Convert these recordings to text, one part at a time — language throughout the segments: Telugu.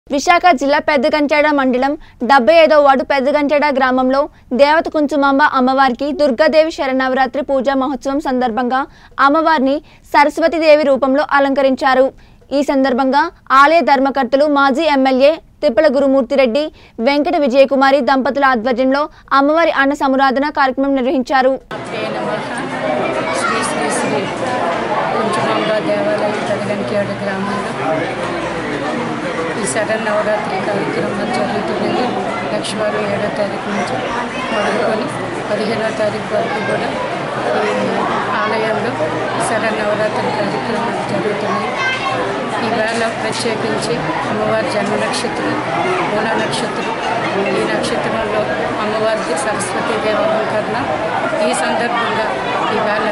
విశాఖ జిల్లా పెద్దగంచేడ మండలం డెబ్బై ఐదో వార్డు పెద్దగంచేడ గ్రామంలో దేవత కుంచుమాంబ అమ్మవారికి దుర్గాదేవి శరణవరాత్రి పూజా మహోత్సవం సందర్భంగా అమ్మవారిని సరస్వతీదేవి రూపంలో అలంకరించారు ఈ సందర్భంగా ఆలయ ధర్మకర్తలు మాజీ ఎమ్మెల్యే తిప్పల గురుమూర్తిరెడ్డి వెంకట విజయకుమారి దంపతుల ఆధ్వర్యంలో అమ్మవారి అన్న సమురాధన కార్యక్రమం నిర్వహించారు శ్రీ నమః శ్రీ శ్రీ శ్రీ కుంచుమాంబ దేవాలయం పెదగంకేడు గ్రామంలో ఈ శరణ్ నవరాత్రి కార్యక్రమం జరుగుతున్నది లక్ష్మీవారు ఏడో తారీఖు నుంచి మొదలుకొని పదిహేనో తారీఖు వరకు కూడా ఈ ఆలయంలో శరణ్ నవరాత్రి కార్యక్రమాలు జరుగుతున్నాయి ఈవేళ ప్రత్యేకించి అమ్మవారి జన్మ నక్షత్రం మూల నక్షత్రం ఈ నక్షత్రంలో అమ్మవారికి సరస్వతీ దేవాలంకరణ ఈ సందర్భంగా ఈవేళ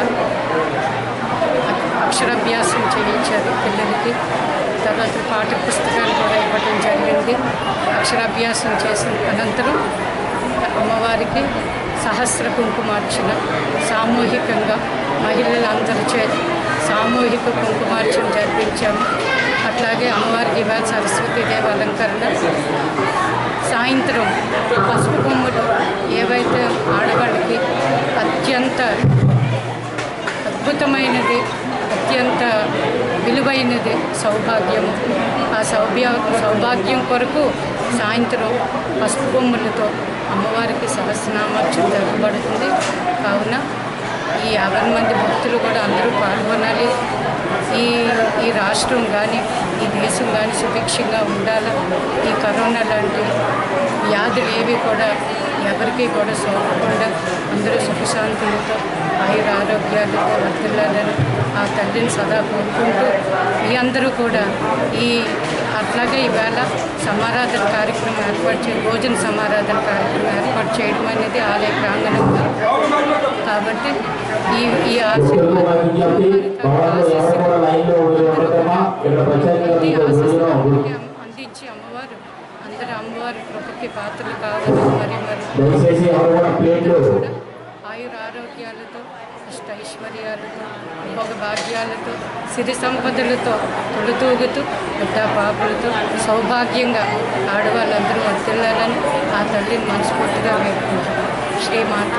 అక్షరాభ్యాసం చేయించారు పిల్లలకి తర్వాత పాఠ్య పుస్తకాలు కూడా ఇవ్వడం జరిగింది అక్షరాభ్యాసం చేసిన అనంతరం అమ్మవారికి సహస్ర కుంకుమార్చన సామూహికంగా మహిళలందరి చేత సామూహిక కుంకుమార్చన జరిపించాము అట్లాగే అమ్మవారికి ఇవాళ సరస్వతీదేవి అలంకరణ సాయంత్రం పసుపు కొమ్ములు ఏవైతే ఆడవాళ్ళకి అత్యంత అద్భుతమైనది అత్యంత విలువైనది సౌభాగ్యము ఆ సౌభ్య సౌభాగ్యం కొరకు సాయంత్రం పసుపు బొమ్మలతో అమ్మవారికి సహస్రనామార్చన జరగబడుతుంది కావున ఈ యాభై మంది భక్తులు కూడా అందరూ పాల్గొనాలి ఈ ఈ రాష్ట్రం కానీ ఈ దేశం కానీ సుభిక్షంగా ఉండాలి ఈ కరోనా లాంటి వ్యాధులు ఏవి కూడా ఎవరికి కూడా సోకకుండా అందరూ సుఖశాంతులతో ఆయుర ఆరోగ్యాలతో వర్తిల్లాలని ఆ తల్లిని సదా కోరుకుంటూ మీ అందరూ కూడా ఈ అట్లాగే ఈవేళ సమారాధన కార్యక్రమం ఏర్పాటు చే భోజన సమారాధన కార్యక్రమం ఏర్పాటు చేయడం అనేది ఆలయ ప్రాంగణంలో కాబట్టి ఈ ఈ ఆశీర్వాదం అందించి అమ్మవారు అందరు అమ్మవారి కృపకి పాత్రలు కావాలి మరి మరి దయచేసి ఎవరు కూడా ప్లేట్లు కూడా ఆయుర ఆరోగ్యాలతో అష్టైశ్వర్యాలతో భోగ భాగ్యాలతో సిరి సంపదలతో తొలుతూగుతూ బిడ్డ పాపులతో సౌభాగ్యంగా ఆడవాళ్ళందరూ వర్తిల్లాలని ఆ తల్లిని మనస్ఫూర్తిగా వేడుకుంటారు శ్రీమాత